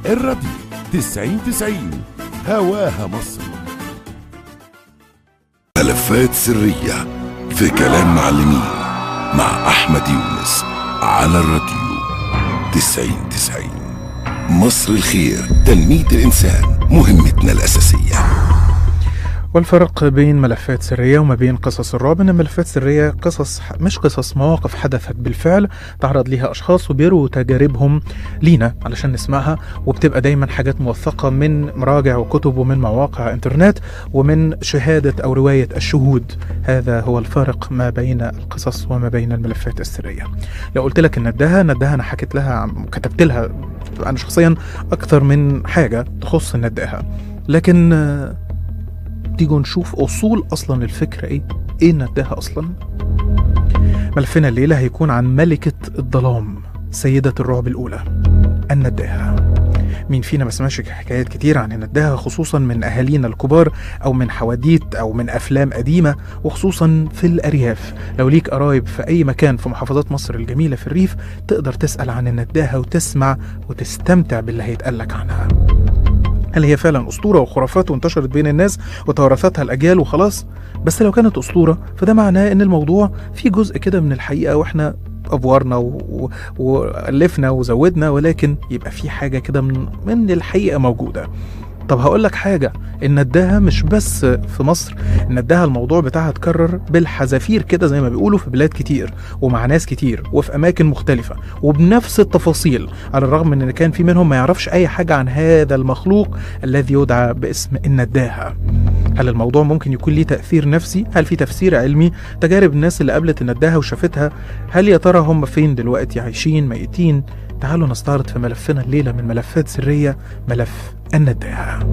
الراديو 90 90 هواها مصر ملفات سرية في كلام معلمين مع أحمد يونس على الراديو 90 90 مصر الخير تنمية الإنسان مهمتنا الأساسية والفرق بين ملفات سرية وما بين قصص الرعب إن ملفات سرية قصص مش قصص مواقف حدثت بالفعل تعرض ليها أشخاص وبيروا تجاربهم لينا علشان نسمعها وبتبقى دايما حاجات موثقة من مراجع وكتب ومن مواقع إنترنت ومن شهادة أو رواية الشهود هذا هو الفرق ما بين القصص وما بين الملفات السرية لو قلت لك إن ندها ندها أنا حكيت لها عن- كتبت لها أنا شخصيا أكثر من حاجة تخص ندها لكن آه، تيجوا نشوف اصول اصلا الفكره ايه ايه نداها اصلا ملفنا الليله هيكون عن ملكه الظلام سيده الرعب الاولى النداهه مين فينا ما سمعش حكايات كتير عن النداهه خصوصا من اهالينا الكبار او من حواديت او من افلام قديمه وخصوصا في الارياف لو ليك قرايب في اي مكان في محافظات مصر الجميله في الريف تقدر تسال عن النداهه وتسمع وتستمتع باللي هيتقالك عنها هل هي فعلا أسطورة وخرافات وانتشرت بين الناس وتوارثتها الأجيال وخلاص؟ بس لو كانت أسطورة فده معناه إن الموضوع فيه جزء كده من الحقيقة وإحنا أفورنا و... و... وألفنا وزودنا ولكن يبقى في حاجة كده من... من الحقيقة موجودة طب هقول لك حاجة النداهة مش بس في مصر النداهة الموضوع بتاعها اتكرر بالحذافير كده زي ما بيقولوا في بلاد كتير ومع ناس كتير وفي أماكن مختلفة وبنفس التفاصيل على الرغم من ان كان في منهم ما يعرفش اي حاجة عن هذا المخلوق الذي يدعى باسم النداهة هل الموضوع ممكن يكون ليه تأثير نفسي؟ هل في تفسير علمي؟ تجارب الناس اللي قابلت النداهة وشافتها هل يا ترى هم فين دلوقتي عايشين ميتين؟ تعالوا نستعرض في ملفنا الليلة من ملفات سرية ملف النداهة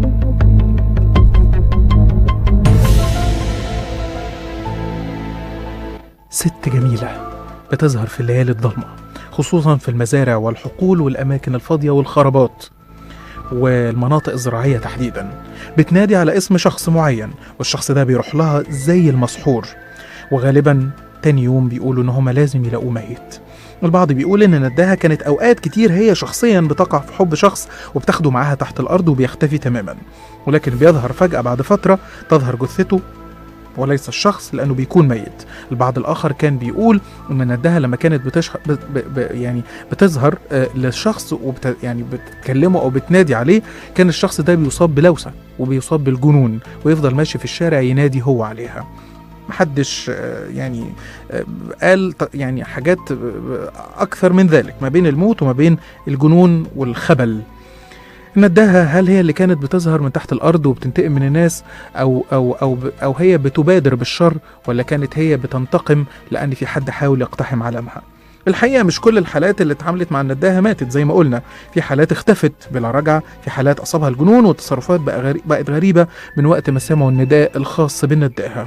ست جميلة بتظهر في الليالي الضلمة خصوصا في المزارع والحقول والأماكن الفاضية والخرابات والمناطق الزراعية تحديدا بتنادي على اسم شخص معين والشخص ده بيروح لها زي المسحور وغالبا تاني يوم بيقولوا ان هما لازم يلاقوه ميت البعض بيقول ان نداها كانت اوقات كتير هي شخصيا بتقع في حب شخص وبتاخده معاها تحت الارض وبيختفي تماما ولكن بيظهر فجأة بعد فترة تظهر جثته وليس الشخص لانه بيكون ميت البعض الاخر كان بيقول ان ندها لما كانت بتشخ... ب... ب... ب... يعني بتظهر آه، للشخص وبت... يعني بتكلمه او بتنادي عليه كان الشخص ده بيصاب بلوسه وبيصاب بالجنون ويفضل ماشي في الشارع ينادي هو عليها محدش آه، يعني آه، قال ط- يعني حاجات آه، اكثر من ذلك ما بين الموت وما بين الجنون والخبل نداها هل هي اللي كانت بتظهر من تحت الارض وبتنتقم من الناس او او او او هي بتبادر بالشر ولا كانت هي بتنتقم لان في حد حاول يقتحم عالمها الحقيقه مش كل الحالات اللي اتعاملت مع النداهه ماتت زي ما قلنا في حالات اختفت بلا رجعه في حالات اصابها الجنون والتصرفات بقى غري... بقت غريبه من وقت ما سمعوا النداء الخاص بالنداهه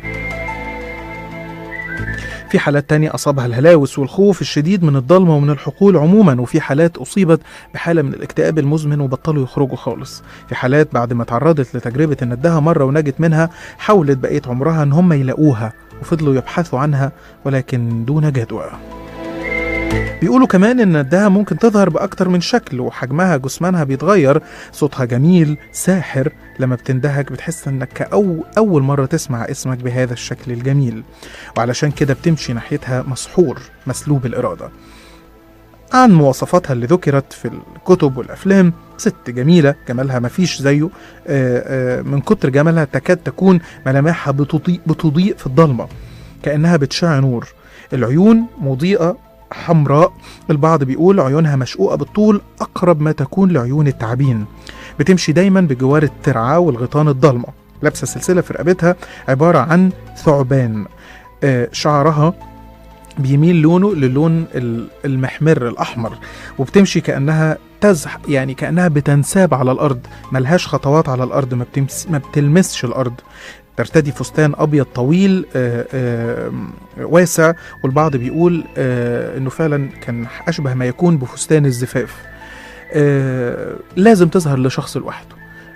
في حالات تانية أصابها الهلاوس والخوف الشديد من الضلمة ومن الحقول عموما وفي حالات أصيبت بحالة من الاكتئاب المزمن وبطلوا يخرجوا خالص في حالات بعد ما تعرضت لتجربة النداهة مرة ونجت منها حاولت بقية عمرها إن هم يلاقوها وفضلوا يبحثوا عنها ولكن دون جدوى بيقولوا كمان ان النداهة ممكن تظهر بأكتر من شكل وحجمها جسمانها بيتغير صوتها جميل ساحر لما بتندهك بتحس انك كأو أول مرة تسمع اسمك بهذا الشكل الجميل وعلشان كده بتمشي ناحيتها مسحور مسلوب الإرادة عن مواصفاتها اللي ذكرت في الكتب والأفلام ست جميلة جمالها مفيش زيه آه، آه، من كتر جمالها تكاد تكون ملامحها بتضيء, بتضيء في الضلمة كأنها بتشع نور العيون مضيئة حمراء البعض بيقول عيونها مشقوقة بالطول أقرب ما تكون لعيون التعابين بتمشي دايما بجوار الترعة والغيطان الضلمة لابسة سلسلة في رقبتها عبارة عن ثعبان آه، شعرها بيميل لونه للون ال- المحمر الأحمر وبتمشي كأنها تزح يعني كأنها بتنساب على الأرض ملهاش خطوات على الأرض ما, بتمس ما بتلمسش الأرض ترتدي فستان أبيض طويل آه، آه، واسع والبعض بيقول آه، إنه فعلا كان أشبه ما يكون بفستان الزفاف آه، لازم تظهر لشخص لوحده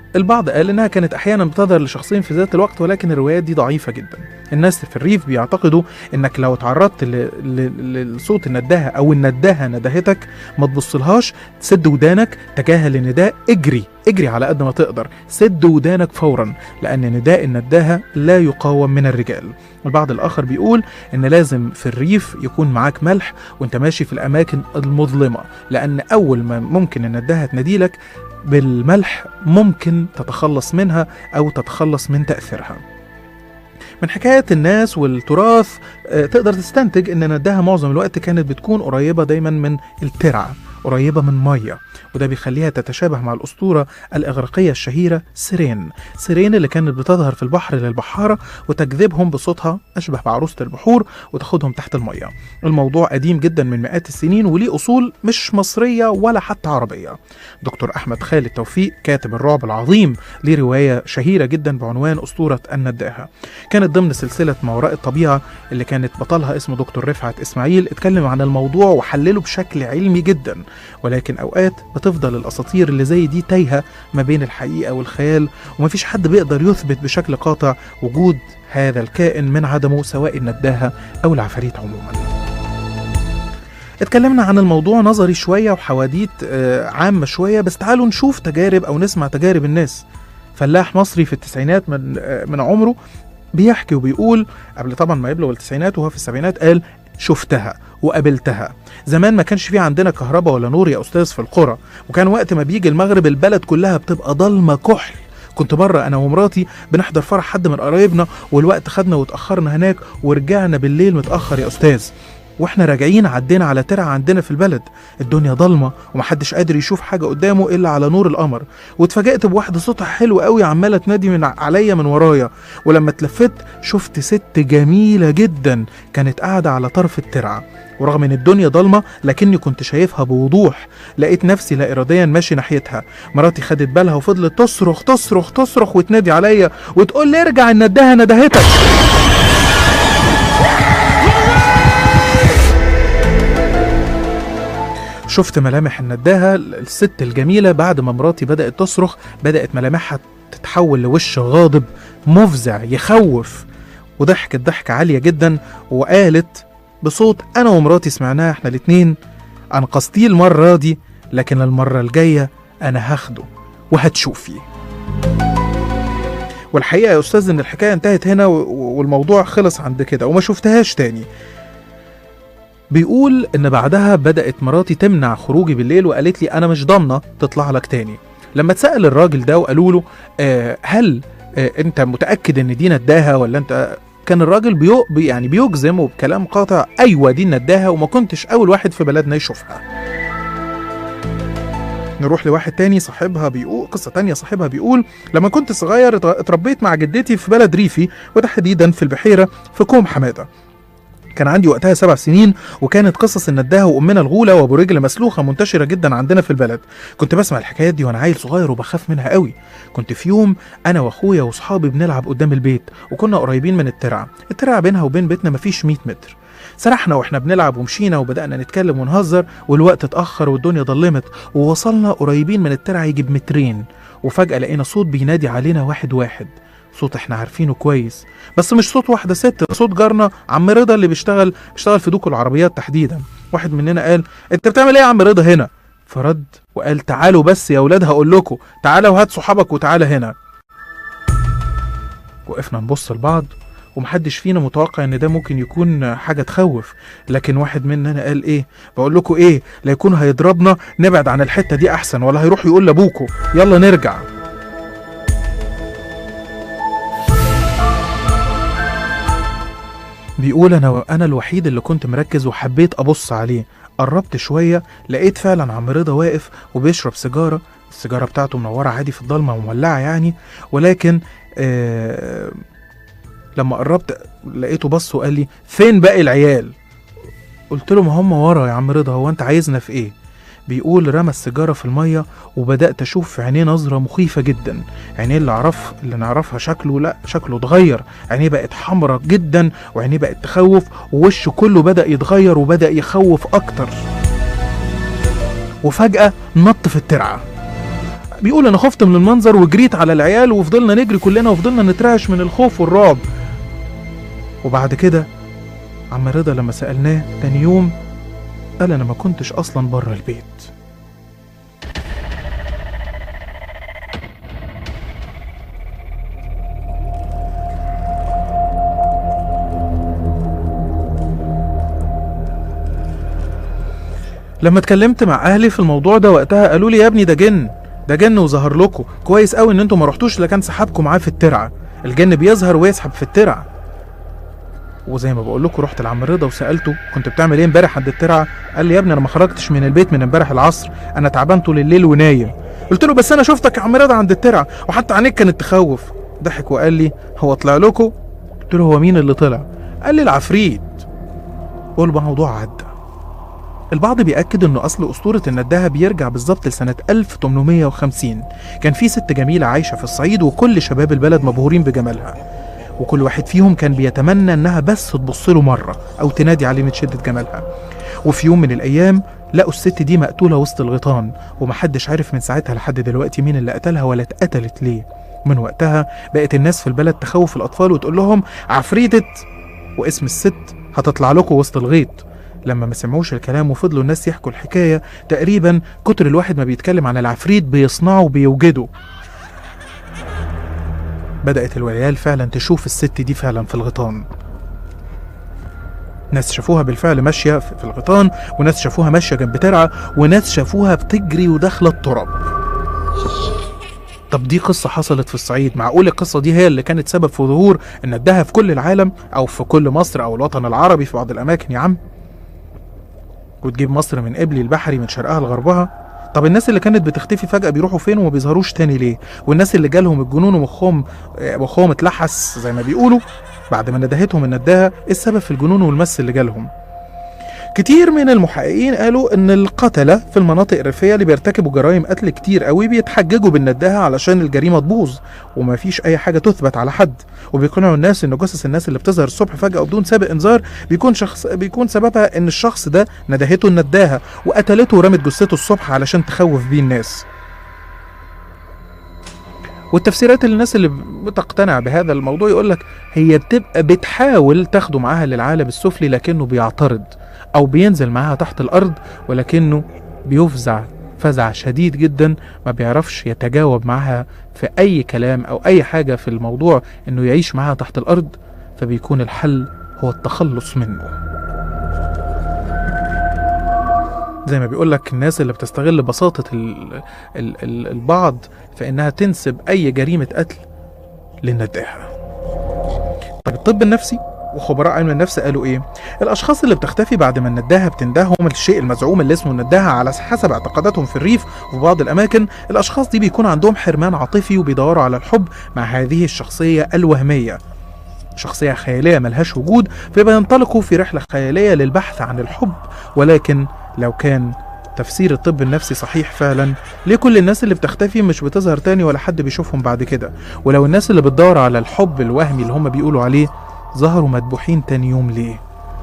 البعض قال انها كانت احيانا بتظهر لشخصين في ذات الوقت ولكن الروايات دي ضعيفه جدا الناس في الريف بيعتقدوا انك لو تعرضت ل- ل- لصوت النداهه او النداهه ندهتك ما تبصلهاش سد ودانك تجاهل النداء اجري اجري على قد ما تقدر سد ودانك فورا لان نداء النداهه لا يقاوم من الرجال البعض الاخر بيقول ان لازم في الريف يكون معاك ملح وانت ماشي في الاماكن المظلمه لان اول ما ممكن النداهه تناديلك بالملح ممكن تتخلص منها او تتخلص من تاثيرها من حكاية الناس والتراث آه، تقدر تستنتج ان نداها معظم الوقت كانت بتكون قريبة دايما من الترعة قريبة من مية وده بيخليها تتشابه مع الأسطورة الإغريقية الشهيرة سيرين سيرين اللي كانت بتظهر في البحر للبحارة وتجذبهم بصوتها أشبه بعروسة البحور وتاخدهم تحت المية الموضوع قديم جدا من مئات السنين وليه أصول مش مصرية ولا حتى عربية دكتور أحمد خالد توفيق كاتب الرعب العظيم ليه رواية شهيرة جدا بعنوان أسطورة النداهة كانت ضمن سلسلة ما وراء الطبيعة اللي كانت بطلها اسمه دكتور رفعت إسماعيل اتكلم عن الموضوع وحلله بشكل علمي جدا ولكن أوقات بتفضل الأساطير اللي زي دي تايهة ما بين الحقيقة والخيال ومفيش حد بيقدر يثبت بشكل قاطع وجود هذا الكائن من عدمه سواء النداهة أو العفاريت عموما اتكلمنا عن الموضوع نظري شوية وحواديت آه، عامة شوية بس تعالوا نشوف تجارب أو نسمع تجارب الناس فلاح مصري في التسعينات من آه، من عمره بيحكي وبيقول قبل طبعا ما يبلغ التسعينات وهو في السبعينات قال شفتها وقابلتها زمان ما كانش في عندنا كهرباء ولا نور يا استاذ في القرى وكان وقت ما بيجي المغرب البلد كلها بتبقى ضلمه كحل كنت بره انا ومراتي بنحضر فرح حد من قرايبنا والوقت خدنا واتاخرنا هناك ورجعنا بالليل متاخر يا استاذ واحنا راجعين عدينا على ترعه عندنا في البلد الدنيا ضلمه ومحدش قادر يشوف حاجه قدامه الا على نور القمر واتفاجئت بواحده صوتها حلو قوي عماله تنادي من عليا من ورايا ولما اتلفت شفت ست جميله جدا كانت قاعده على طرف الترعه ورغم ان الدنيا ضلمه لكني كنت شايفها بوضوح لقيت نفسي لا اراديا ماشي ناحيتها مراتي خدت بالها وفضلت تصرخ تصرخ تصرخ وتنادي عليا وتقول لي ارجع النداهه ندهتك شفت ملامح النداهة الست الجميلة بعد ما مراتي بدأت تصرخ بدأت ملامحها تتحول لوش غاضب مفزع يخوف وضحكت ضحكة عالية جدا وقالت بصوت أنا ومراتي سمعناها احنا الاتنين أنقذتيه المرة دي لكن المرة الجاية أنا هاخده وهتشوفي والحقيقة يا أستاذ إن الحكاية انتهت هنا و- و- والموضوع خلص عند كده وما شفتهاش تاني بيقول ان بعدها بدات مراتي تمنع خروجي بالليل وقالت لي انا مش ضامنه تطلع لك تاني لما اتسال الراجل ده وقالوا له آه هل آه انت متاكد ان دي نداهه ولا انت كان الراجل بيو بي- يعني بيجزم وبكلام قاطع ايوه دي النداهه وما كنتش اول واحد في بلدنا يشوفها نروح لواحد تاني صاحبها بيقول قصة تانية صاحبها بيقول لما كنت صغير ات- اتربيت مع جدتي في بلد ريفي وتحديدا في البحيرة في كوم حمادة كان عندي وقتها سبع سنين وكانت قصص النداهة وأمنا الغولة وأبو رجل مسلوخة منتشرة جدا عندنا في البلد كنت بسمع الحكايات دي وأنا عيل صغير وبخاف منها قوي كنت في يوم أنا وأخويا وأصحابي بنلعب قدام البيت وكنا قريبين من الترعة الترعة بينها وبين بيتنا مفيش 100 متر سرحنا واحنا بنلعب ومشينا وبدأنا نتكلم ونهزر والوقت اتأخر والدنيا ضلمت ووصلنا قريبين من الترعة يجي بمترين وفجأة لقينا صوت بينادي علينا واحد واحد صوت احنا عارفينه كويس بس مش صوت واحدة ست صوت جارنا عم رضا اللي بيشتغل بيشتغل في دوكو العربيات تحديدا واحد مننا قال انت بتعمل ايه يا عم رضا هنا فرد وقال تعالوا بس يا ولاد هقول لكم تعالوا وهات صحابك وتعالى هنا وقفنا نبص لبعض ومحدش فينا متوقع ان ده ممكن يكون حاجه تخوف لكن واحد مننا قال ايه بقول لكم ايه لا يكون هيضربنا نبعد عن الحته دي احسن ولا هيروح يقول لابوكوا يلا نرجع بيقول انا انا الوحيد اللي كنت مركز وحبيت ابص عليه قربت شويه لقيت فعلا عم رضا واقف وبيشرب سيجاره السيجاره بتاعته منوره عادي في الضلمه ومولعه يعني ولكن آه لما قربت لقيته بص وقال لي فين باقي العيال قلت له ما هم ورا يا عم رضا هو انت عايزنا في ايه بيقول رمى السيجاره في الميه وبدات اشوف في عينيه نظره مخيفه جدا عينيه اللي اعرف اللي نعرفها شكله لا شكله اتغير عينيه بقت حمرة جدا وعينيه بقت تخوف ووشه كله بدا يتغير وبدا يخوف اكتر وفجاه نط في الترعه بيقول انا خفت من المنظر وجريت على العيال وفضلنا نجري كلنا وفضلنا نترعش من الخوف والرعب وبعد كده عم رضا لما سألناه تاني يوم قال انا ما كنتش اصلا بره البيت لما اتكلمت مع اهلي في الموضوع ده وقتها قالوا لي يا ابني ده جن ده جن وظهر لكم كويس قوي ان انتوا ما رحتوش لكان سحبكم معاه في الترعه الجن بيظهر ويسحب في الترعه وزي ما بقول لكم رحت لعم رضا وسالته كنت بتعمل ايه امبارح عند الترعه قال لي يا ابني انا ما خرجتش من البيت من امبارح العصر انا تعبان طول الليل ونايم قلت له بس انا شفتك يا عم رضا عند الترعه وحتى عينيك كانت تخوف ضحك وقال لي هو طلع لكم قلت له هو مين اللي طلع قال لي العفريت والموضوع عدى البعض بيأكد إن أصل أسطورة النداهة بيرجع بالظبط لسنة 1850 كان في ست جميلة عايشة في الصعيد وكل شباب البلد مبهورين بجمالها وكل واحد فيهم كان بيتمنى إنها بس تبص له مرة أو تنادي عليه من شدة جمالها وفي يوم من الأيام لقوا الست دي مقتولة وسط الغيطان ومحدش عارف من ساعتها لحد دلوقتي مين اللي قتلها ولا اتقتلت ليه من وقتها بقت الناس في البلد تخوف الأطفال وتقول لهم عفريتة واسم الست هتطلع لكم وسط الغيط لما ما سمعوش الكلام وفضلوا الناس يحكوا الحكاية تقريبا كتر الواحد ما بيتكلم عن العفريت بيصنعه وبيوجده بدأت الوليال فعلا تشوف الست دي فعلا في الغيطان ناس شافوها بالفعل ماشية في في الغيطان وناس شافوها ماشية جنب ترعة وناس شافوها بتجري وداخلة التراب طب دي قصة حصلت في الصعيد معقول القصة دي هي اللي كانت سبب في ظهور النداهة في كل العالم أو في كل مصر أو الوطن العربي في بعض الأماكن يا عم وتجيب مصر من قبلي البحري من شرقها لغربها طب الناس اللي كانت بتختفي فجأة بيروحوا فين وما بيظهروش تاني ليه والناس اللي جالهم الجنون ومخهم آه، مخهم اتلحس زي ما بيقولوا بعد ما ندهتهم النداهة ايه السبب في الجنون والمس اللي جالهم كتير من المحققين قالوا ان القتله في المناطق الريفيه اللي بيرتكبوا جرائم قتل كتير قوي بيتحججوا بالنداهه علشان الجريمه تبوظ وما فيش اي حاجه تثبت على حد وبيقنعوا الناس ان جثث الناس اللي بتظهر الصبح فجاه وبدون سابق انذار بيكون شخص بيكون سببها ان الشخص ده ندهته النداهه وقتلته ورمت جثته الصبح علشان تخوف بيه الناس والتفسيرات اللي الناس اللي بتقتنع بهذا الموضوع يقول لك هي بتبقى بتحاول تاخده معاها للعالم السفلي لكنه بيعترض او بينزل معاها تحت الارض ولكنه بيفزع فزع شديد جدا ما بيعرفش يتجاوب معاها في اي كلام او اي حاجه في الموضوع انه يعيش معاها تحت الارض فبيكون الحل هو التخلص منه زي ما بيقول لك الناس اللي بتستغل بساطة ال ال ال البعض في انها تنسب اي جريمة قتل للنداهة طب الطب النفسي وخبراء علم النفس قالوا ايه الاشخاص اللي بتختفي بعد ما النداهه بتندههم الشيء المزعوم اللي اسمه النداهه على حسب اعتقاداتهم في الريف وفي بعض الاماكن الاشخاص دي بيكون عندهم حرمان عاطفي وبيدوروا على الحب مع هذه الشخصيه الوهميه شخصيه خياليه ملهاش وجود فبينطلقوا في رحله خياليه للبحث عن الحب ولكن لو كان تفسير الطب النفسي صحيح فعلا ليه كل الناس اللي بتختفي مش بتظهر تاني ولا حد بيشوفهم بعد كده ولو الناس اللي بتدور على الحب الوهمي اللي هم بيقولوا عليه ظهروا مدبوحين تاني يوم ليه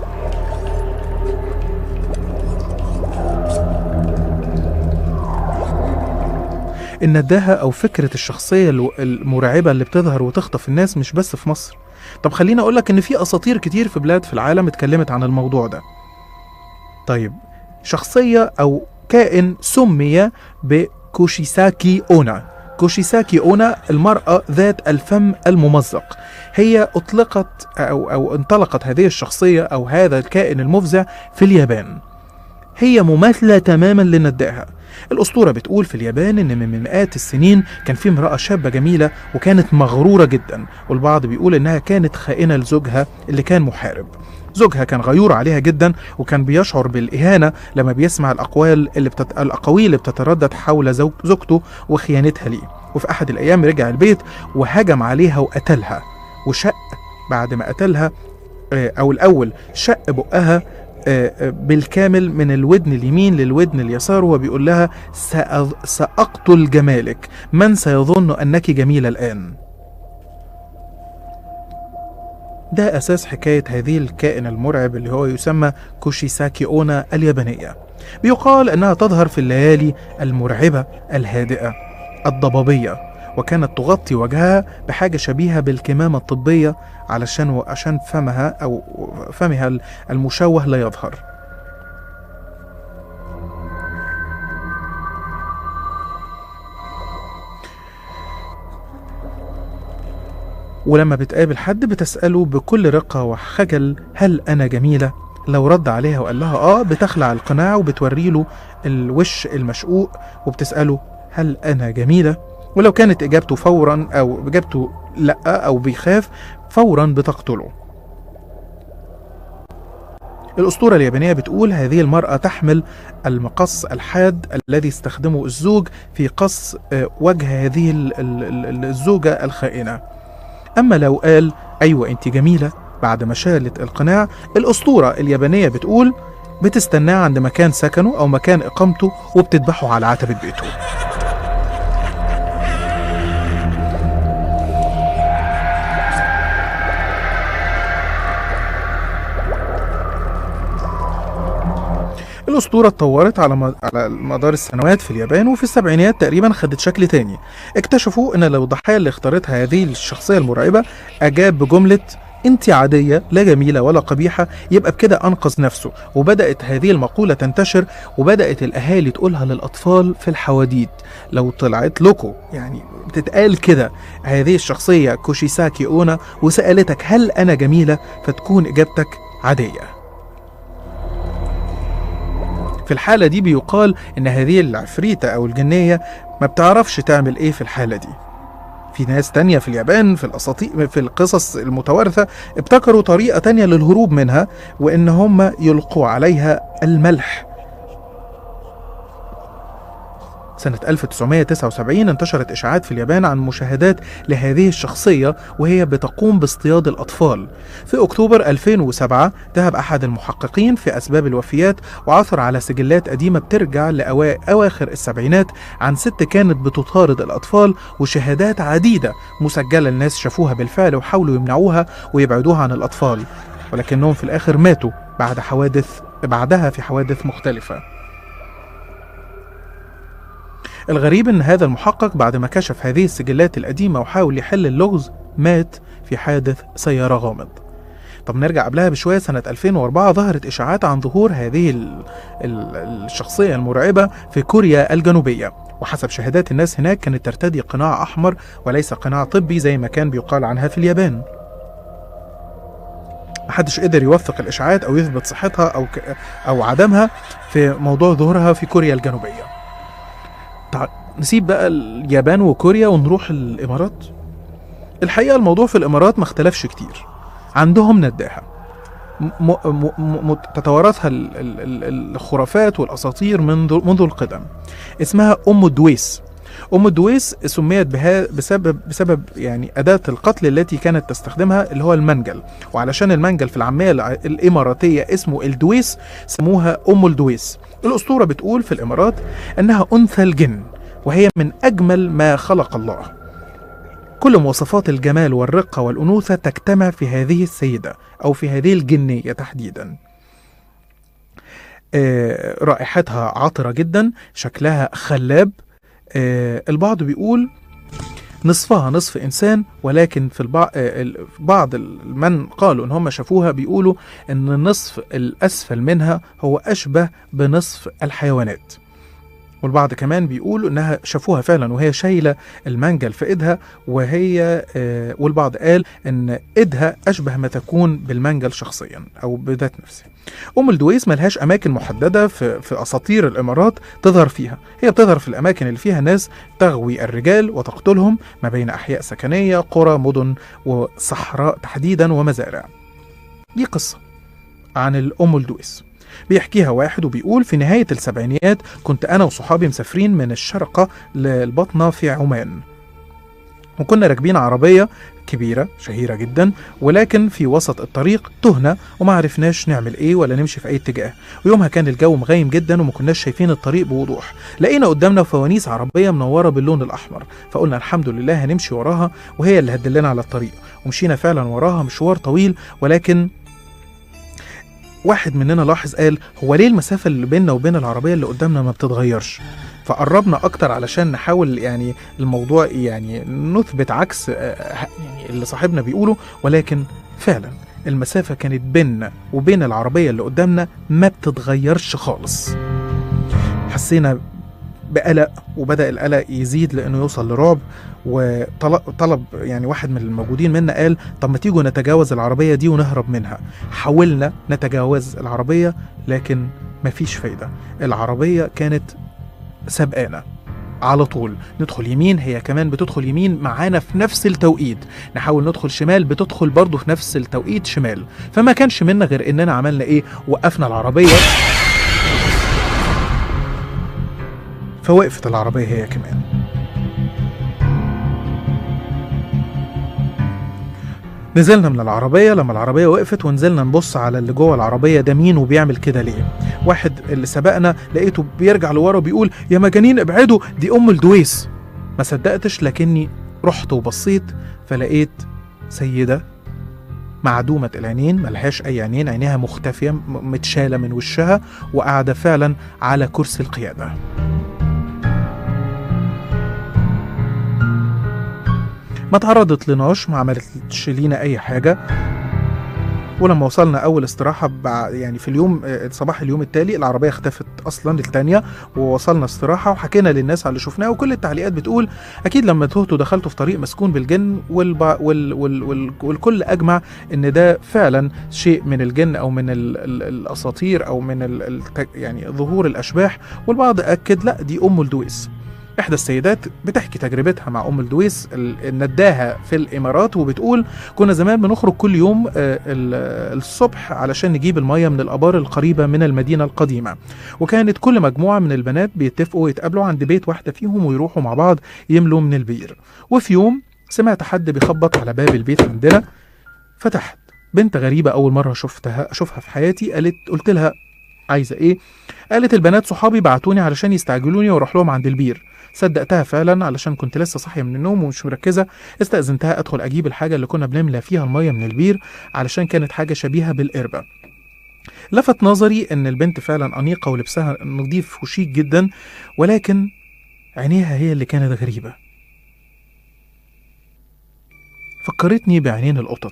النداهة أو فكرة الشخصية الو- المرعبة اللي بتظهر وتخطف الناس مش بس في مصر طب خليني أقولك إن في أساطير كتير في بلاد في العالم اتكلمت عن الموضوع ده طيب شخصية أو كائن سمي بكوشيساكي أونا كوشيساكي أونا المرأة ذات الفم الممزق هي أطلقت أو, أو انطلقت هذه الشخصية أو هذا الكائن المفزع في اليابان هي مماثلة تماما للنداهة الأسطورة بتقول في اليابان إن من مئات السنين كان في امرأة شابة جميلة وكانت مغرورة جدا والبعض بيقول إنها كانت خائنة لزوجها اللي كان محارب زوجها كان غيور عليها جدا وكان بيشعر بالإهانة لما بيسمع الأقوال اللي بتت... الأقاويل اللي بتتردد حول زوج... زوجته وخيانتها ليه وفي أحد الأيام رجع البيت وهجم عليها وقتلها وشق بعد ما قتلها آه، أو الأول شق بقها آه، آه، بالكامل من الودن اليمين للودن اليسار وهو بيقول لها سأض... سأقتل جمالك من سيظن أنك جميلة الآن ده أساس حكاية هذه الكائن المرعب اللي هو يسمى كوشيساكي أونا اليابانية بيقال أنها تظهر في الليالي المرعبة الهادئة الضبابية وكانت تغطي وجهها بحاجة شبيهة بالكمامة الطبية علشان عشان فمها أو فمها المشوه لا يظهر ولما بتقابل حد بتسأله بكل رقة وخجل هل أنا جميلة؟ لو رد عليها وقال لها آه بتخلع القناع وبتوري له الوش المشقوق وبتسأله هل أنا جميلة؟ ولو كانت إجابته فورا أو إجابته لأ أو بيخاف فورا بتقتله الأسطورة اليابانية بتقول هذه المرأة تحمل المقص الحاد الذي استخدمه الزوج في قص آه، وجه هذه ال- ال- ال- الزوجة الخائنة أما لو قال أيوة أنت جميلة بعد ما شالت القناع الأسطورة اليابانية بتقول بتستناه عند مكان سكنه أو مكان إقامته وبتذبحه على عتبة بيته الأسطورة اتطورت على م- على مدار السنوات في اليابان وفي السبعينيات تقريبا خدت شكل تاني اكتشفوا ان لو الضحية اللي اختارتها هذه الشخصية المرعبة اجاب بجملة انت عادية لا جميلة ولا قبيحة يبقى بكده انقذ نفسه وبدأت هذه المقولة تنتشر وبدأت الاهالي تقولها للاطفال في الحواديت لو طلعت لكم يعني بتتقال كده هذه الشخصية كوشيساكي اونا وسألتك هل انا جميلة فتكون اجابتك عادية في الحالة دي بيقال إن هذه العفريتة أو الجنية ما بتعرفش تعمل إيه في الحالة دي في ناس تانية في اليابان في الأساطير في القصص المتوارثة ابتكروا طريقة تانية للهروب منها وإن هم يلقوا عليها الملح سنة 1979 انتشرت إشاعات في اليابان عن مشاهدات لهذه الشخصية وهي بتقوم باصطياد الأطفال. في أكتوبر 2007 ذهب أحد المحققين في أسباب الوفيات وعثر على سجلات قديمة بترجع لأواخر السبعينات عن ست كانت بتطارد الأطفال وشهادات عديدة مسجلة الناس شافوها بالفعل وحاولوا يمنعوها ويبعدوها عن الأطفال ولكنهم في الآخر ماتوا بعد حوادث بعدها في حوادث مختلفة. الغريب ان هذا المحقق بعد ما كشف هذه السجلات القديمة وحاول يحل اللغز مات في حادث سيارة غامض طب نرجع قبلها بشوية سنة 2004 ظهرت إشاعات عن ظهور هذه ال- ال- الشخصية المرعبة في كوريا الجنوبية وحسب شهادات الناس هناك كانت ترتدي قناع أحمر وليس قناع طبي زي ما كان بيقال عنها في اليابان محدش قدر يوثق الإشاعات أو يثبت صحتها أو ك... أو عدمها في موضوع ظهورها في كوريا الجنوبية تع... نسيب بقى اليابان وكوريا ونروح الإمارات الحقيقة الموضوع في الإمارات ما اختلفش كتير عندهم نداهة م... م... م... تتوارثها ال... ال... ال- الخرافات والأساطير منذ منذ القدم اسمها أم الدويس أم الدويس سميت بها بسبب بسبب يعني أداة القتل التي كانت تستخدمها اللي هو المنجل وعلشان المنجل في العامية الع- الإماراتية اسمه الدويس سموها أم الدويس الأسطورة بتقول في الإمارات أنها أنثى الجن وهي من أجمل ما خلق الله كل مواصفات الجمال والرقة والأنوثة تجتمع في هذه السيدة أو في هذه الجنية تحديدا آه، رائحتها عطرة جدا شكلها خلاب آه، البعض بيقول نصفها نصف انسان ولكن في البعض بعض من قالوا ان هم شافوها بيقولوا ان النصف الاسفل منها هو اشبه بنصف الحيوانات والبعض كمان بيقولوا انها شافوها فعلا وهي شايله المنجل في ايدها وهي آه، والبعض قال ان ايدها اشبه ما تكون بالمنجل شخصيا او بذات نفسها ام الدويس ملهاش اماكن محدده في في اساطير الامارات تظهر فيها هي بتظهر في الاماكن اللي فيها ناس تغوي الرجال وتقتلهم ما بين احياء سكنيه قرى مدن وصحراء تحديدا ومزارع دي قصه عن الام الدويس بيحكيها واحد وبيقول في نهاية السبعينيات كنت أنا وصحابي مسافرين من الشرقة للبطنة في عمان وكنا راكبين عربية كبيرة شهيرة جدا ولكن في وسط الطريق تهنا وما عرفناش نعمل ايه ولا نمشي في اي اتجاه ويومها كان الجو مغيم جدا وما كناش شايفين الطريق بوضوح لقينا قدامنا فوانيس عربية منورة باللون الأحمر فقلنا الحمد لله هنمشي وراها وهي اللي هتدلنا على الطريق ومشينا فعلا وراها مشوار طويل ولكن واحد مننا لاحظ قال هو ليه المسافة اللي بيننا وبين العربية اللي قدامنا ما بتتغيرش فقربنا اكتر علشان نحاول يعني الموضوع يعني نثبت عكس آه، يعني اللي صاحبنا بيقوله ولكن فعلا المسافة كانت بيننا وبين العربية اللي قدامنا ما بتتغيرش خالص حسينا بقلق وبدأ القلق يزيد لأنه يوصل لرعب وطلب يعني واحد من الموجودين منا قال طب ما تيجوا نتجاوز العربية دي ونهرب منها حاولنا نتجاوز العربية لكن مفيش فايدة العربية كانت سبقانا على طول ندخل يمين هي كمان بتدخل يمين معانا في نفس التوقيت نحاول ندخل شمال بتدخل برضه في نفس التوقيت شمال فما كانش منا غير اننا عملنا ايه وقفنا العربية فوقفت العربية هي كمان نزلنا من العربية لما العربية وقفت ونزلنا نبص على اللي جوه العربية ده مين وبيعمل كده ليه واحد اللي سبقنا لقيته بيرجع لورا وبيقول يا مجانين ابعدوا دي أم الدويس ما صدقتش لكني رحت وبصيت فلقيت سيدة معدومة العينين ملهاش أي عينين عينيها مختفية م- متشالة من وشها وقاعدة فعلا على كرسي القيادة ما تعرضت لناش ما عملتش لينا اي حاجه ولما وصلنا اول استراحه بع- يعني في اليوم آه، صباح اليوم التالي العربيه اختفت اصلا الثانيه ووصلنا استراحه وحكينا للناس على اللي شفناه وكل التعليقات بتقول اكيد لما تهتوا دخلتوا في طريق مسكون بالجن والب... وال... وال... وال... والكل اجمع ان ده فعلا شيء من الجن او من ال... ال... الاساطير او من ال... ال... يعني ظهور الاشباح والبعض اكد لا دي ام الدويس إحدى السيدات بتحكي تجربتها مع أم الدويس ال- نداها في الإمارات وبتقول كنا زمان بنخرج كل يوم آه، ال- الصبح علشان نجيب المية من الآبار القريبة من المدينة القديمة وكانت كل مجموعة من البنات بيتفقوا يتقابلوا عند بيت واحدة فيهم ويروحوا مع بعض يملوا من البير وفي يوم سمعت حد بيخبط على باب البيت عندنا فتحت بنت غريبة أول مرة شفتها أشوفها في حياتي قالت قلت لها عايزة إيه؟ قالت البنات صحابي بعتوني علشان يستعجلوني واروح لهم عند البير صدقتها فعلا علشان كنت لسه صاحيه من النوم ومش مركزه استاذنتها ادخل اجيب الحاجه اللي كنا بنملى فيها الميه من البير علشان كانت حاجه شبيهه بالقربه لفت نظري ان البنت فعلا انيقه ولبسها نظيف وشيك جدا ولكن عينيها هي اللي كانت غريبه فكرتني بعينين القطط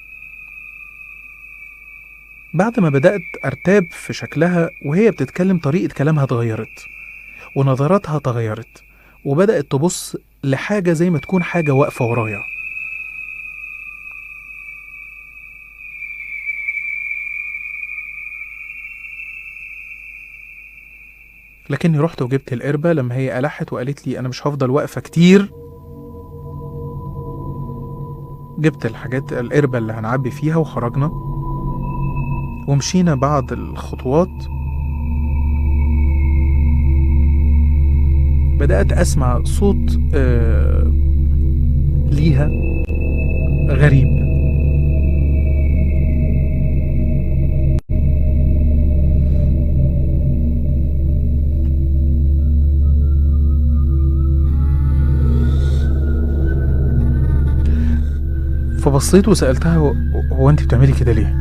بعد ما بدأت أرتاب في شكلها وهي بتتكلم طريقة كلامها اتغيرت ونظراتها تغيرت وبدأت تبص لحاجة زي ما تكون حاجة واقفة ورايا لكني رحت وجبت القربة لما هي ألحت وقالت لي أنا مش هفضل واقفة كتير جبت الحاجات القربة اللي هنعبي فيها وخرجنا ومشينا بعض الخطوات بدأت أسمع صوت آه ليها غريب فبصيت وسألتها هو, هو أنت بتعملي كده ليه؟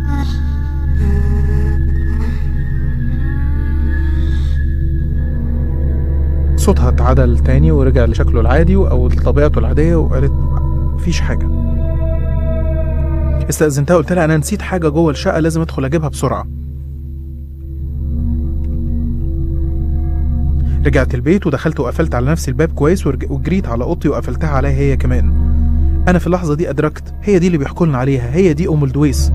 صوتها اتعدل تاني ورجع لشكله العادي او لطبيعته العاديه وقالت مفيش حاجه استأذنتها قلت لها انا نسيت حاجه جوه الشقه لازم ادخل اجيبها بسرعه رجعت البيت ودخلت وقفلت على نفسي الباب كويس ورج- وجريت على اوضتي وقفلتها عليها هي كمان انا في اللحظه دي ادركت هي دي اللي بيحكوا لنا عليها هي دي ام الدويس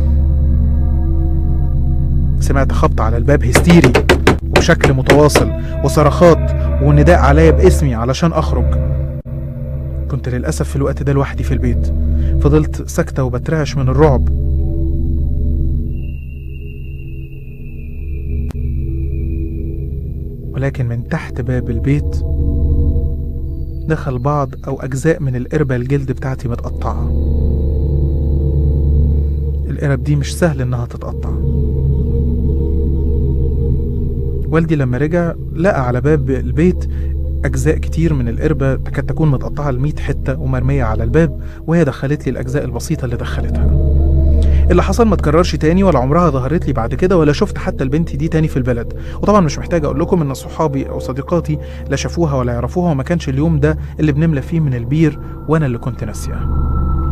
سمعت خبط على الباب هستيري وبشكل متواصل وصرخات ونداء عليا باسمي علشان اخرج كنت للاسف في الوقت ده لوحدي في البيت فضلت ساكته وبترعش من الرعب ولكن من تحت باب البيت دخل بعض او اجزاء من القربة الجلد بتاعتي متقطعه القرب دي مش سهل انها تتقطع والدي لما رجع لقى على باب البيت أجزاء كتير من القربة تكاد تكون متقطعة لمية حتة ومرمية على الباب وهي دخلت لي الأجزاء البسيطة اللي دخلتها اللي حصل ما تكررش تاني ولا عمرها ظهرت لي بعد كده ولا شفت حتى البنت دي تاني في البلد وطبعا مش محتاج اقول لكم ان صحابي او صديقاتي لا شافوها ولا يعرفوها وما كانش اليوم ده اللي بنملى فيه من البير وانا اللي كنت ناسيه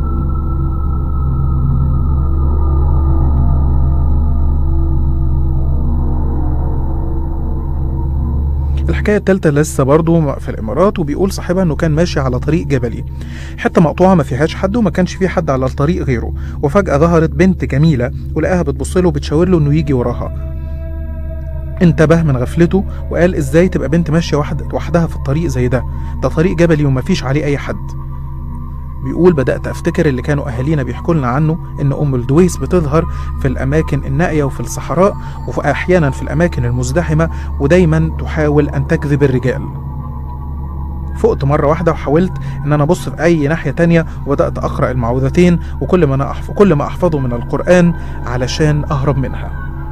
الحكاية التالتة لسه برضه في الإمارات وبيقول صاحبها إنه كان ماشي على طريق جبلي حتة مقطوعة ما فيهاش حد وما كانش فيه حد على الطريق غيره وفجأة ظهرت بنت جميلة ولقاها بتبص له وبتشاور له إنه يجي وراها انتبه من غفلته وقال ازاي تبقى بنت ماشية واحد وحدها في الطريق زي ده ده طريق جبلي ومفيش عليه أي حد بيقول بدأت أفتكر اللي كانوا أهالينا بيحكوا لنا عنه إن أم الدويس بتظهر في الأماكن النائية وفي الصحراء وأحيانا في الأماكن المزدحمة ودايما تحاول أن تجذب الرجال فقت مرة واحدة وحاولت إن أنا أبص في أي ناحية تانية وبدأت أقرأ المعوذتين وكل ما أنا أحف... كل ما أحفظه من القرآن علشان أهرب منها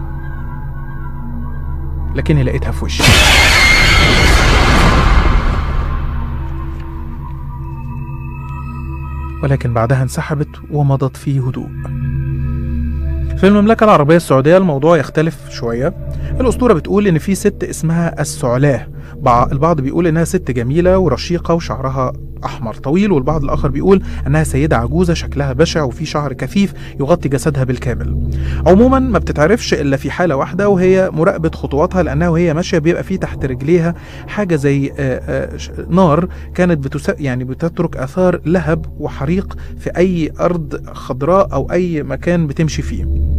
لكني لقيتها في وشي ولكن بعدها انسحبت ومضت في هدوء في المملكة العربية السعودية الموضوع يختلف شوية الأسطورة بتقول إن في ست اسمها السعلاه بع- البعض بيقول إنها ست جميلة ورشيقة وشعرها أحمر طويل والبعض الآخر بيقول أنها سيدة عجوزة شكلها بشع وفي شعر كثيف يغطي جسدها بالكامل عموما ما بتتعرفش إلا في حالة واحدة وهي مراقبة خطواتها لأنها وهي ماشية بيبقى في تحت رجليها حاجة زي آه، آه، ش- نار كانت بتس... يعني بتترك آثار لهب وحريق في أي أرض خضراء أو أي مكان بتمشي فيه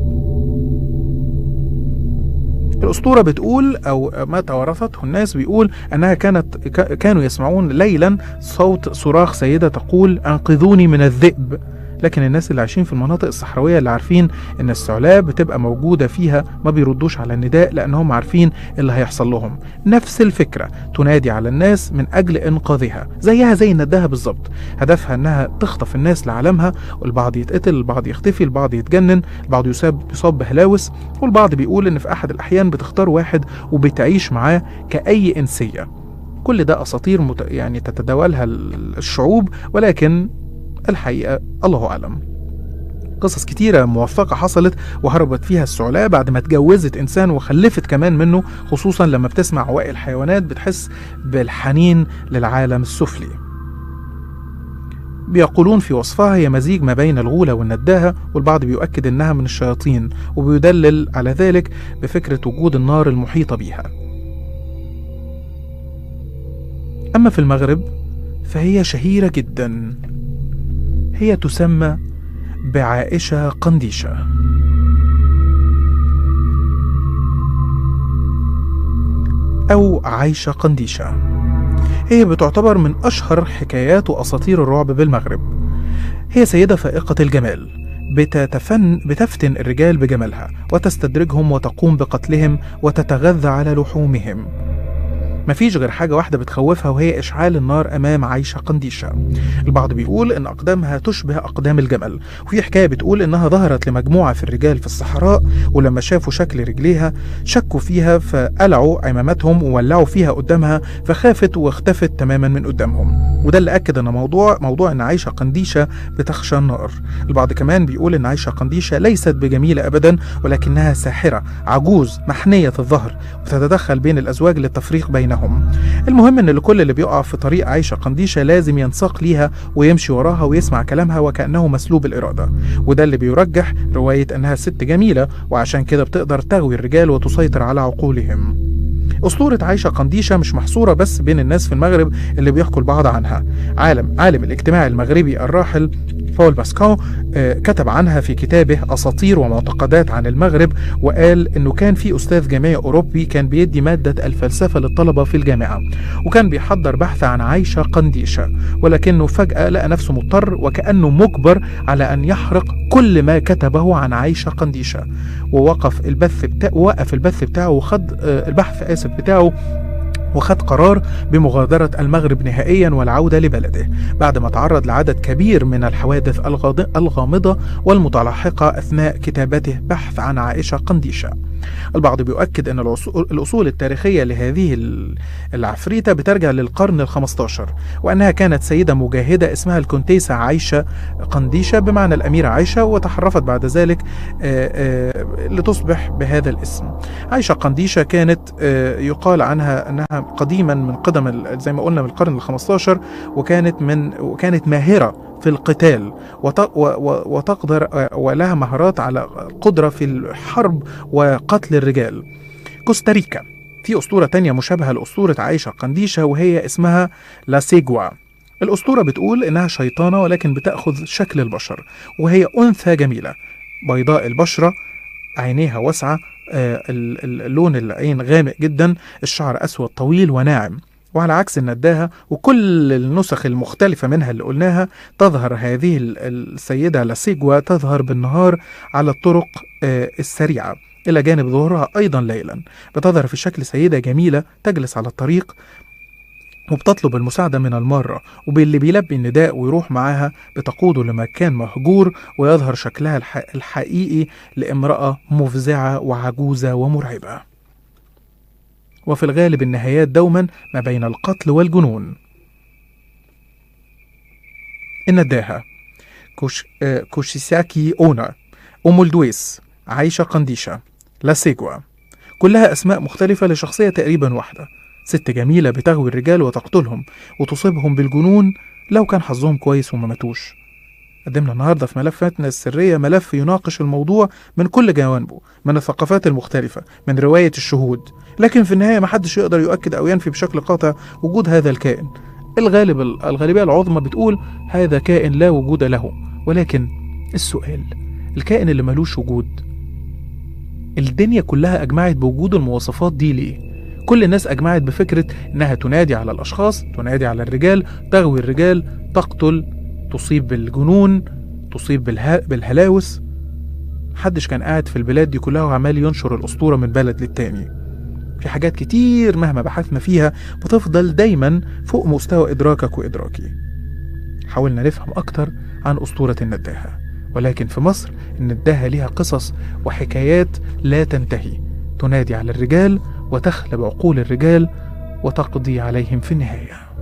الأسطورة بتقول أو ما توارثته الناس بيقول أنها كانت ك- كانوا يسمعون ليلا صوت صراخ سيدة تقول أنقذوني من الذئب لكن الناس اللي عايشين في المناطق الصحراوية اللي عارفين إن الثعلاب بتبقى موجودة فيها ما بيردوش على النداء لأنهم عارفين اللي هيحصل لهم نفس الفكرة تنادي على الناس من أجل إنقاذها زيها زي النداهة بالظبط هدفها إنها تخطف الناس لعالمها والبعض يتقتل البعض يختفي البعض يتجنن البعض يصاب يصاب بهلاوس والبعض بيقول إن في أحد الأحيان بتختار واحد وبتعيش معاه كأي إنسية كل ده أساطير مت... يعني تتداولها ال- الشعوب ولكن الحقيقة الله أعلم قصص كتيرة موثقة حصلت وهربت فيها الثعلاب بعد ما اتجوزت إنسان وخلفت كمان منه خصوصا لما بتسمع عواقب الحيوانات بتحس بالحنين للعالم السفلي بيقولون في وصفها هي مزيج ما بين الغولة والنداهة والبعض بيؤكد إنها من الشياطين وبيدلل على ذلك بفكرة وجود النار المحيطة بيها أما في المغرب فهي شهيرة جدا هي تسمى بعائشة قنديشة أو عايشة قنديشة هي بتعتبر من أشهر حكايات وأساطير الرعب بالمغرب هي سيدة فائقة الجمال بتتفن بتفتن الرجال بجمالها وتستدرجهم وتقوم بقتلهم وتتغذى على لحومهم مفيش غير حاجة واحدة بتخوفها وهي إشعال النار أمام عايشة قنديشة البعض بيقول إن أقدامها تشبه أقدام الجمل وفي حكاية بتقول إنها ظهرت لمجموعة في الرجال في الصحراء ولما شافوا شكل رجليها شكوا فيها فقلعوا عماماتهم وولعوا فيها قدامها فخافت واختفت تماما من قدامهم وده اللي أكد أن موضوع موضوع إن عايشة قنديشة بتخشى النار البعض كمان بيقول إن عايشة قنديشة ليست بجميلة أبدا ولكنها ساحرة عجوز محنية الظهر وتتدخل بين الأزواج للتفريق بينهم المهم ان لكل اللي بيقع في طريق عايشه قنديشه لازم ينساق ليها ويمشي وراها ويسمع كلامها وكانه مسلوب الاراده وده اللي بيرجح روايه انها ست جميله وعشان كده بتقدر تغوي الرجال وتسيطر على عقولهم أسطورة عايشة قنديشة مش محصورة بس بين الناس في المغرب اللي بيحكوا البعض عنها عالم عالم الاجتماع المغربي الراحل بول باسكو آه، كتب عنها في كتابه أساطير ومعتقدات عن المغرب وقال إنه كان في أستاذ جامعي أوروبي كان بيدي مادة الفلسفة للطلبة في الجامعة وكان بيحضر بحث عن عايشة قنديشة ولكنه فجأة لقى نفسه مضطر وكأنه مجبر على أن يحرق كل ما كتبه عن عايشة قنديشة ووقف البث بتاعه وقف البث بتاعه وخد آه، البحث آسف بتاعه وخد قرار بمغادرة المغرب نهائيا والعودة لبلده بعد ما تعرض لعدد كبير من الحوادث الغاض- الغامضة والمتلاحقة أثناء كتابته بحث عن عائشة قنديشة البعض بيؤكد أن الأصول الأصول التاريخية لهذه ال- العفريتة بترجع للقرن الخمستاشر وأنها كانت سيدة مجاهدة اسمها الكونتيسة عايشة قنديشة بمعنى الأميرة عايشة وتحرفت بعد ذلك آه، آه، لتصبح بهذا الاسم عايشة قنديشة كانت آه، يقال عنها أنها قديما من قدم ال- زي ما قلنا من القرن الخمستاشر وكانت من وكانت ماهرة في القتال وت- و- و- وتقدر آه، ولها مهارات على قدرة في الحرب وقتل الرجال كوستاريكا في أسطورة تانية مشابهة لأسطورة عايشة قنديشة وهي اسمها لا سيجوا الأسطورة بتقول إنها شيطانة ولكن بتأخذ شكل البشر وهي أنثى جميلة بيضاء البشرة عينيها واسعة آه، ال- ال- اللون العين غامق جدا الشعر أسود طويل وناعم وعلى عكس النداهة وكل النسخ المختلفة منها اللي قلناها تظهر هذه ال- السيدة لاسيجوا تظهر بالنهار على الطرق آه، السريعة إلى جانب ظهورها أيضا ليلا بتظهر في شكل سيدة جميلة تجلس على الطريق وبتطلب المساعدة من المارة وباللي بيلبي النداء ويروح معاها بتقوده لمكان مهجور ويظهر شكلها الح... الحقيقي لامرأة مفزعة وعجوزة ومرعبة وفي الغالب النهايات دوما ما بين القتل والجنون النداهة كوش... آه، كوشيساكي أونا أم الدويس عايشة قنديشة لاسيجوا كلها أسماء مختلفة لشخصية تقريبا واحدة ست جميلة بتغوي الرجال وتقتلهم وتصيبهم بالجنون لو كان حظهم كويس وما ماتوش قدمنا النهاردة في ملفاتنا السرية ملف يناقش الموضوع من كل جوانبه من الثقافات المختلفة من رواية الشهود لكن في النهاية محدش يقدر يؤكد أو ينفي بشكل قاطع وجود هذا الكائن الغالب الغالبية العظمى بتقول هذا كائن لا وجود له ولكن السؤال الكائن اللي ملوش وجود الدنيا كلها أجمعت بوجود المواصفات دي ليه؟ كل الناس أجمعت بفكرة إنها تنادي على الأشخاص تنادي على الرجال تغوي الرجال تقتل تصيب بالجنون تصيب بالها... بالهلاوس محدش كان قاعد في البلاد دي كلها وعمال ينشر الأسطورة من بلد للتاني في حاجات كتير مهما بحثنا فيها بتفضل دايما فوق مستوى إدراكك وإدراكي حاولنا نفهم أكتر عن أسطورة النداهة ولكن في مصر النداهة ليها قصص وحكايات لا تنتهي تنادي على الرجال وتخلب عقول الرجال وتقضي عليهم في النهايه